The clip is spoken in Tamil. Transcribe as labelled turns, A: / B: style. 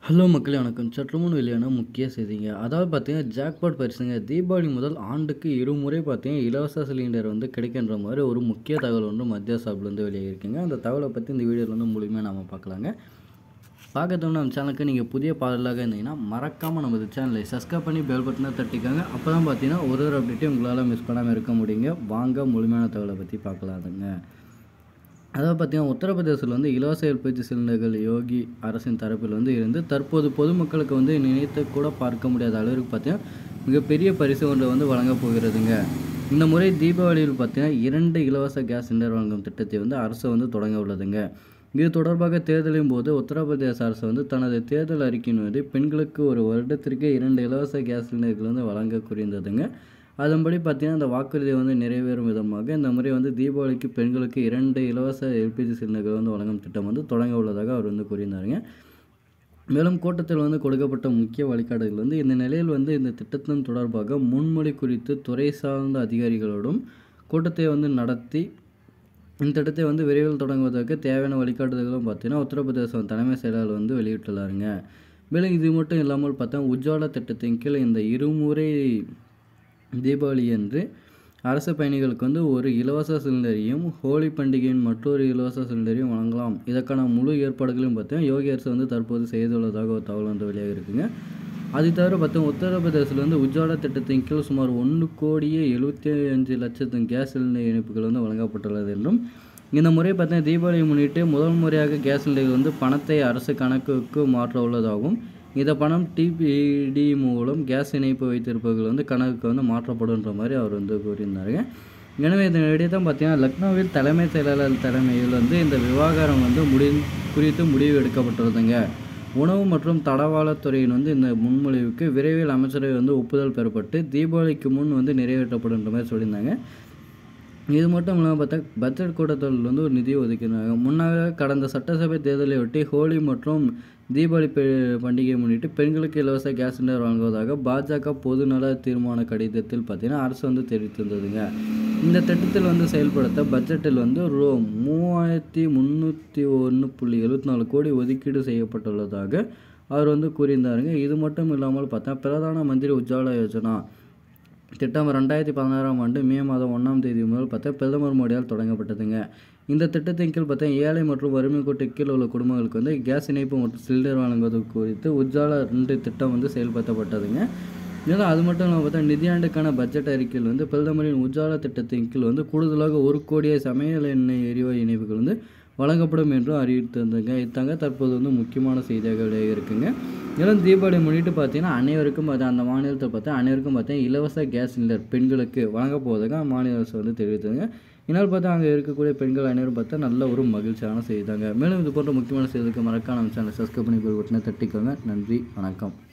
A: ஹலோ மக்களே வணக்கம் சற்று முன் வெளியான முக்கிய செய்திங்க அதாவது பார்த்தீங்கன்னா ஜாக்பாட் பரிசுங்க தீபாவளி முதல் ஆண்டுக்கு இருமுறை பார்த்தீங்கன்னா இலவச சிலிண்டர் வந்து கிடைக்கின்ற மாதிரி ஒரு முக்கிய தகவல் ஒன்று மத்திய சார்பிலேருந்து வெளியாகிருக்குங்க அந்த தகவலை பற்றி இந்த வீடியோவில் வந்து முழுமையாக நம்ம பார்க்கலாங்க பார்க்கறதுக்கு நம்ம சேனலுக்கு நீங்கள் புதிய பாடலாக இருந்தீங்கன்னா மறக்காமல் நமது சேனலை சப்ஸ்கிரைப் பண்ணி பெல் பட்டனை தட்டிக்காங்க அப்போ தான் பார்த்தீங்கன்னா ஒரு ஒரு அப்டேட்டையும் உங்களால் மிஸ் பண்ணாமல் இருக்க முடியுங்க வாங்க முழுமையான தகவலை பற்றி பார்க்கலாதுங்க அதாவது பார்த்தீங்கன்னா உத்தரப்பிரதேசத்தில் வந்து இலவச எல்பிஜி சிலிண்டர்கள் யோகி அரசின் தரப்பில் வந்து இருந்து தற்போது பொதுமக்களுக்கு வந்து நினைத்து கூட பார்க்க முடியாத அளவிற்கு பார்த்தீங்கன்னா மிகப்பெரிய பரிசு ஒன்று வந்து வழங்கப் போகிறதுங்க இந்த முறை தீபாவளியில் பார்த்தீங்கன்னா இரண்டு இலவச கேஸ் சிலிண்டர் வழங்கும் திட்டத்தை வந்து அரசு வந்து தொடங்க உள்ளதுங்க இது தொடர்பாக தேர்தலின் போது உத்தரப்பிரதேச அரசு வந்து தனது தேர்தல் அறிக்கையின் மீது பெண்களுக்கு ஒரு வருடத்திற்கு இரண்டு இலவச கேஸ் சிலிண்டர்கள் வந்து வழங்க குறிந்ததுங்க அதன்படி பார்த்தீங்கன்னா அந்த வாக்குறுதி வந்து நிறைவேறும் விதமாக இந்த முறை வந்து தீபாவளிக்கு பெண்களுக்கு இரண்டு இலவச எல்பிஜி சிலிண்டர்கள் வந்து வழங்கும் திட்டம் வந்து தொடங்க உள்ளதாக அவர் வந்து கூறியிருந்தாருங்க மேலும் கூட்டத்தில் வந்து கொடுக்கப்பட்ட முக்கிய வழிகாட்டுகள் வந்து இந்த நிலையில் வந்து இந்த திட்டத்தின் தொடர்பாக முன்மொழி குறித்து துறை சார்ந்த அதிகாரிகளோடும் கூட்டத்தை வந்து நடத்தி இந்த திட்டத்தை வந்து விரைவில் தொடங்குவதற்கு தேவையான வழிகாட்டுதல்களும் பார்த்தீங்கன்னா உத்தரப்பிரதேச தலைமை செயலாளர் வந்து வெளியிட்டுள்ளாருங்க மேலும் இது மட்டும் இல்லாமல் பார்த்தா உஜ்வாலா திட்டத்தின் கீழ் இந்த இருமுறை தீபாவளி அன்று அரசு பயணிகளுக்கு வந்து ஒரு இலவச சிலிண்டரையும் ஹோலி பண்டிகையின் மற்றொரு இலவச சிலிண்டரையும் வழங்கலாம் இதற்கான முழு ஏற்பாடுகளையும் பார்த்தீங்கன்னா யோகி அரசு வந்து தற்போது செய்துள்ளதாக ஒரு தகவல் வந்து வெளியாக இருக்குங்க அது தவிர பார்த்தா உத்தரப்பிரதேசத்தில் வந்து உஜ்வாலா திட்டத்தின் கீழ் சுமார் ஒன்று கோடியே எழுபத்தி அஞ்சு லட்சத்து கேஸ் சிலிண்டர் இணைப்புகள் வந்து வழங்கப்பட்டுள்ளது என்றும் இந்த முறை பார்த்தீங்கன்னா தீபாவளியை முன்னிட்டு முதல் முறையாக கேஸ் சிலிண்டர்கள் வந்து பணத்தை அரசு கணக்குக்கு மாற்ற உள்ளதாகவும் இந்த பணம் டிபிடி மூலம் கேஸ் இணைப்பு வைத்திருப்பவர்கள் வந்து கணக்குக்கு வந்து மாற்றப்படுன்ற மாதிரி அவர் வந்து கூறியிருந்தாருங்க எனவே இதனிடையே தான் பார்த்தீங்கன்னா லக்னோவில் தலைமை செயலாளர் தலைமையில் வந்து இந்த விவகாரம் வந்து முடி குறித்து முடிவு எடுக்கப்பட்டுள்ளதுங்க உணவு மற்றும் தடவாளத்துறையின் வந்து இந்த முன்மொழிவுக்கு விரைவில் அமைச்சரவை வந்து ஒப்புதல் பெறப்பட்டு தீபாவளிக்கு முன் வந்து நிறைவேற்றப்படுன்ற மாதிரி சொல்லியிருந்தாங்க இது மட்டும் இல்லாமல் பார்த்தா பட்ஜெட் கூட்டத்தொடரில் வந்து ஒரு நிதியை ஒதுக்கினாங்க முன்னாக கடந்த சட்டசபை தேர்தலை ஒட்டி ஹோலி மற்றும் தீபாவளி பண்டிகையை முன்னிட்டு பெண்களுக்கு இலவச கேஸ் சிலிண்டர் வழங்குவதாக பாஜக பொதுநல தீர்மான கடிதத்தில் பார்த்தீங்கன்னா அரசு வந்து தெரிவித்திருந்ததுங்க இந்த திட்டத்தில் வந்து செயல்படுத்த பட்ஜெட்டில் வந்து ரூ மூவாயிரத்தி முந்நூற்றி ஒன்று புள்ளி எழுபத்தி நாலு கோடி ஒதுக்கீடு செய்யப்பட்டுள்ளதாக அவர் வந்து கூறியிருந்தாருங்க இது மட்டும் இல்லாமல் பார்த்தா பிரதான மந்திரி உஜ்வாலா யோஜனா திட்டம் ரெண்டாயிரத்தி பதினாறாம் ஆண்டு மே மாதம் ஒன்றாம் தேதி முதல் பார்த்தா பிரதமர் மோடியால் தொடங்கப்பட்டதுங்க இந்த திட்டத்தின் கீழ் பார்த்தா ஏழை மற்றும் வறுமை கோட்டு கீழ் உள்ள குடும்பங்களுக்கு வந்து கேஸ் இணைப்பு மற்றும் சிலிண்டர் வழங்குவது குறித்து உஜ்வாலா ரெண்டு திட்டம் வந்து செயல்படுத்தப்பட்டதுங்க மேலும் அது மட்டும் இல்லாமல் பார்த்தா நிதியாண்டுக்கான பட்ஜெட் அறிக்கையில் வந்து பிரதமரின் உஜ்வாலா திட்டத்தின் கீழ் வந்து கூடுதலாக ஒரு கோடியே சமையல் எண்ணெய் எரிவாயு இணைப்புகள் வந்து வழங்கப்படும் என்றும் அறிவித்திருந்தாங்க இதாங்க தற்போது வந்து முக்கியமான செய்தியாக இருக்குங்க மேலும் தீபாவளி முன்னிட்டு பார்த்தீங்கன்னா அனைவருக்கும் பார்த்தா அந்த மாநிலத்தை பார்த்தா அனைவருக்கும் பார்த்தீங்கன்னா இலவச கேஸ் சிலிண்டர் பெண்களுக்கு வழங்க போவதாக மாநில அரசு வந்து தெரிவித்தாங்க இதனால் பார்த்தா அங்கே இருக்கக்கூடிய பெண்கள் அனைவரும் பார்த்தா நல்ல ஒரு மகிழ்ச்சியான செய்தாங்க மேலும் இது போன்ற முக்கியமான செய்திக்கு மறக்காம நம்ம சேனலை சப்ஸ்கிரைப் பண்ணி போய் பட்டனை தட்டிக்கோங்க நன்றி வணக்கம்